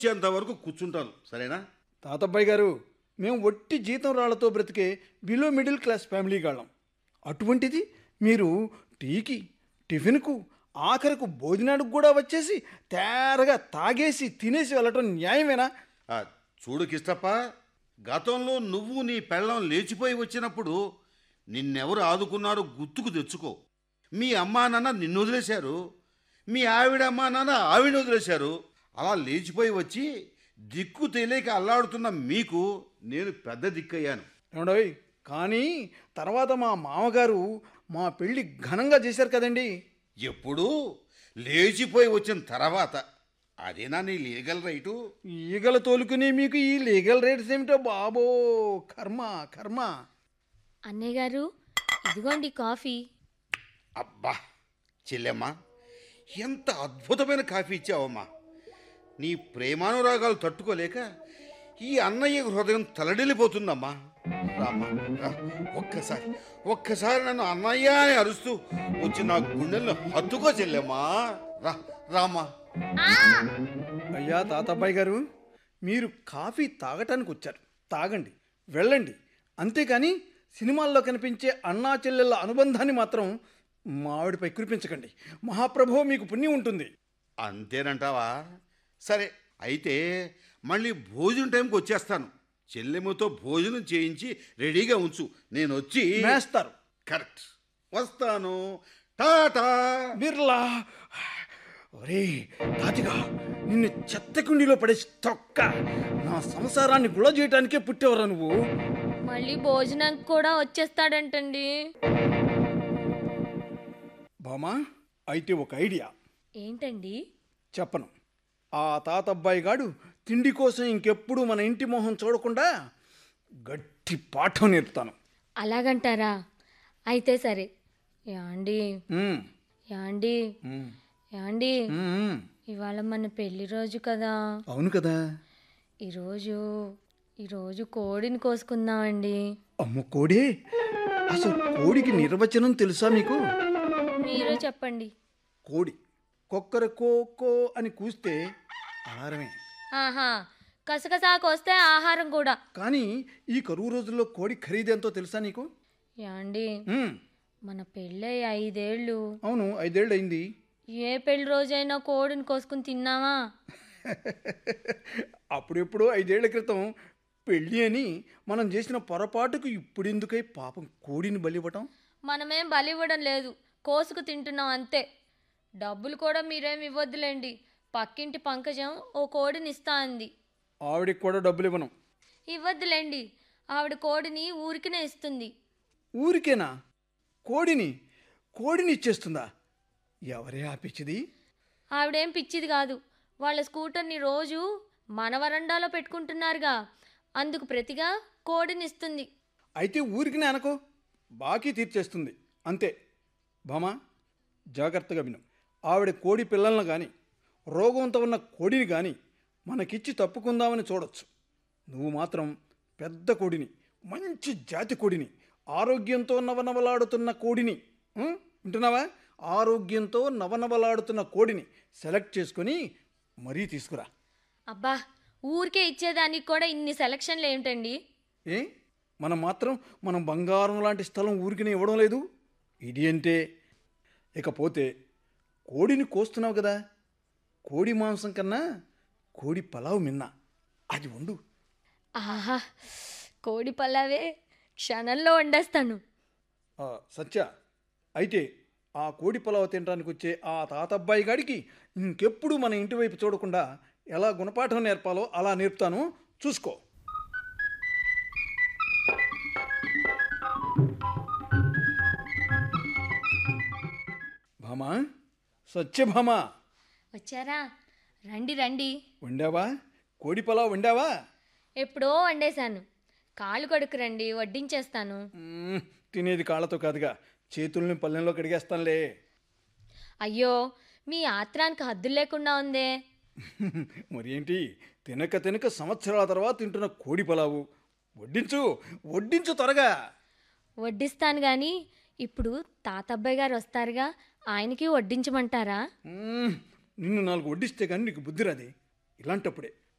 వచ్చేంత వరకు కూర్చుంటాను సరేనా తాతబ్బాయి గారు మేము ఒట్టి జీతం రాళ్లతో బ్రతికే బిలో మిడిల్ క్లాస్ ఫ్యామిలీ గాళ్ళం అటువంటిది మీరు టీకి టిఫిన్కు ఆఖరకు భోజనానికి కూడా వచ్చేసి తేరగా తాగేసి తినేసి వెళ్ళటం న్యాయమేనా ఆ, చూడు కిష్టప్ప గతంలో నువ్వు నీ పెళ్ళం లేచిపోయి వచ్చినప్పుడు నిన్నెవరు ఆదుకున్నారో గుర్తుకు తెచ్చుకో మీ అమ్మా నాన్న నిన్ను వదిలేశారు మీ ఆవిడ అమ్మా నాన్న ఆవిడ వదిలేశారు అలా లేచిపోయి వచ్చి దిక్కు తెలియక అల్లాడుతున్న మీకు నేను పెద్ద దిక్కయ్యాను ఏమండోయ్ కానీ తర్వాత మా మామగారు మా పెళ్లి ఘనంగా చేశారు కదండి ఎప్పుడు లేచిపోయి వచ్చిన తర్వాత అదేనా నీ లీగల్ రైటు ఈగల తోలుకుని మీకు ఈ లీగల్ రేట్స్ ఏమిటో బాబో కర్మ కర్మ అన్నయ్య గారు ఇదిగోండి కాఫీ అబ్బా చెల్లెమ్మా ఎంత అద్భుతమైన కాఫీ ఇచ్చావమ్మా నీ ప్రేమానురాగాలు తట్టుకోలేక ఈ అన్నయ్య హృదయం తలడిల్లిపోతుందమ్మా రామ్మా రా ఒక్కసారి ఒక్కసారి నన్ను అన్నయ్య అని అరుస్తూ వచ్చి నా గుండెల్లో హత్తుకో చెల్లెమ్మా రా రామ్మా అయ్యా తాతబ్బాయి గారు మీరు కాఫీ తాగటానికి వచ్చారు తాగండి వెళ్ళండి అంతేకాని సినిమాల్లో కనిపించే అన్నా చెల్లెళ్ళ అనుబంధాన్ని మాత్రం మావిడిపై కురిపించకండి మహాప్రభు మీకు పుణ్యం ఉంటుంది అంతేనంటావా సరే అయితే మళ్ళీ భోజనం టైంకి వచ్చేస్తాను చెల్లెమ్మతో భోజనం చేయించి రెడీగా ఉంచు నేను వచ్చి మేస్తారు కరెక్ట్ వస్తాను టాటా బిర్లా ఒరే తాతిగా నిన్ను చెత్త కుండీలో పడేసి తొక్క నా సంసారాన్ని గుళ చేయటానికే పుట్టేవరా నువ్వు మళ్ళీ భోజనానికి కూడా వచ్చేస్తాడంటండి బామా అయితే ఒక ఐడియా ఏంటండి చెప్పను ఆ తాతబ్బాయి గాడు తిండి కోసం ఇంకెప్పుడు మన ఇంటి మొహం చూడకుండా గట్టి పాఠం నేర్పుతాను అలాగంటారా అయితే సరే యాండి మ్మ్. యాండి మ్మ్. యాండి మ్మ్. ఇవాళ మన పెళ్లి రోజు కదా అవును కదా ఈరోజు ఈరోజు కోడిని కోసుకుందామండి అమ్మ కోడే అసలు కోడికి నిర్వచనం తెలుసా మీకు మీరే చెప్పండి కోడి కొక్కర కో కో అని కూస్తే అలారమే ఆహా కసకసా కోస్తే ఆహారం కూడా కానీ ఈ కరువు రోజుల్లో కోడి ఖరీదెంతో తెలుసా నీకు యాండి మ్మ్. మన పెళ్ళై ఐదేళ్ళు అవును ఐదేళ్ళు అయింది ఏ పెళ్లి రోజైనా కోడిని కోసుకుని తిన్నావా అప్పుడెప్పుడో ఐదేళ్ల క్రితం పెళ్ళి అని మనం చేసిన పొరపాటుకు ఇప్పుడెందుకై పాపం కోడిని బలివ్వటం మనమేం బలి ఇవ్వడం లేదు కోసుకు తింటున్నాం అంతే డబ్బులు కూడా మీరేం ఇవ్వద్దులేండి పక్కింటి పంకజం ఓ కోడిని ఇస్తా అంది ఆవిడికి కూడా డబ్బులు ఇవ్వను ఇవ్వద్దులేండి ఆవిడ కోడిని ఊరికినే ఇస్తుంది ఊరికేనా కోడిని కోడిని ఇచ్చేస్తుందా ఎవరే ఆపిచ్చిది ఆవిడేం పిచ్చిది కాదు వాళ్ళ స్కూటర్ని రోజు మన వరండాలో పెట్టుకుంటున్నారుగా అందుకు ప్రతిగా కోడిని ఇస్తుంది అయితే ఊరికినే అనకో బాకీ తీర్చేస్తుంది అంతే భామా జాగ్రత్తగా విను ఆవిడ కోడి పిల్లలను కానీ రోగంతో ఉన్న కోడిని కానీ మనకిచ్చి తప్పుకుందామని చూడొచ్చు నువ్వు మాత్రం పెద్ద కోడిని మంచి జాతి కోడిని ఆరోగ్యంతో నవనవలాడుతున్న కోడిని ఉం? వింటున్నావా ఆరోగ్యంతో నవనవలాడుతున్న కోడిని సెలెక్ట్ చేసుకొని మరీ తీసుకురా అబ్బా ఊరికే ఇచ్చేదానికి కూడా ఇన్ని సెలక్షన్లు ఏమిటండి ఏ మనం మాత్రం మనం బంగారం లాంటి స్థలం ఊరికినే ఇవ్వడం లేదు ఇది అంటే ఇకపోతే కోడిని కోస్తున్నావు కదా కోడి మాంసం కన్నా కోడి పలావ్ మిన్న అది వండు ఆహా కోడి పలావే క్షణంలో వండేస్తాను ఆ, సత్య అయితే ఆ కోడి పలావ్ తినడానికి వచ్చే ఆ తాతబ్బాయి గాడికి ఇంకెప్పుడు మన ఇంటి వైపు చూడకుండా ఎలా గుణపాఠం నేర్పాలో అలా నేర్పుతాను చూసుకో భామా సత్యభామా వచ్చారా రండి రండి వండావా కోడి పలావ్ వండావా ఎప్పుడో వండేశాను కాళ్ళు కడుకు రండి వడ్డించేస్తాను మ్మ్, తినేది కాళ్ళతో కాదుగా చేతుల్ని పల్లెంలో కడిగేస్తానులే అయ్యో మీ ఆత్రానికి హద్దులు లేకుండా ఉందే మరి ఏంటి తినక తినక సంవత్సరాల తర్వాత తింటున్న కోడి పలావు వడ్డించు వడ్డించు త్వరగా వడ్డిస్తాను కానీ ఇప్పుడు తాతబ్బాయి గారు వస్తారుగా ఆయనకి వడ్డించమంటారా మ్మ్, నిన్ను నాలుగు వడ్డిస్తే కానీ నీకు బుద్ధి రాది ఇలాంటప్పుడే